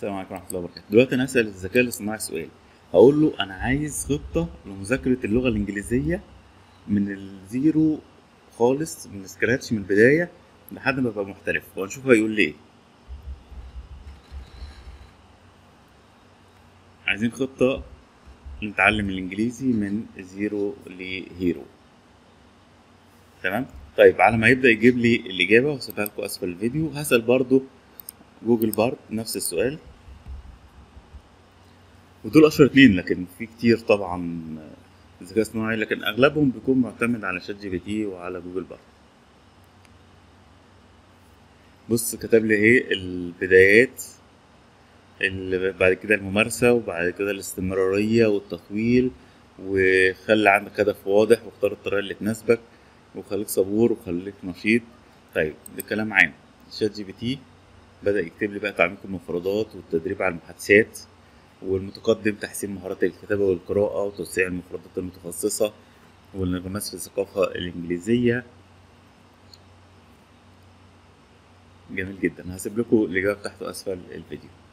السلام عليكم ورحمه الله وبركاته دلوقتي انا هسال الذكاء الاصطناعي سؤال هقول له انا عايز خطه لمذاكره اللغه الانجليزيه من الزيرو خالص من سكراتش من البدايه لحد ما ابقى محترف وهنشوف هيقول لي ايه عايزين خطه نتعلم الانجليزي من زيرو لهيرو تمام طيب على ما يبدا يجيب لي الاجابه وهسيبها لكم اسفل الفيديو هسال برضو جوجل بارد نفس السؤال ودول اشهر اتنين لكن في كتير طبعا ذكاء اصطناعي لكن اغلبهم بيكون معتمد على شات جي بي تي وعلى جوجل بارد بص كتب لي ايه البدايات اللي بعد كده الممارسة وبعد كده الاستمرارية والتطويل وخلي عندك هدف واضح واختار الطريقة اللي تناسبك وخليك صبور وخليك نشيط طيب ده كلام عام شات جي بي تي بدأ يكتب لي بقى تعميق المفردات والتدريب على المحادثات والمتقدم تحسين مهارات الكتابة والقراءة وتوسيع المفردات المتخصصة والانغماس في الثقافة الإنجليزية جميل جدا هسيب لكم الإجابة بتاعته أسفل الفيديو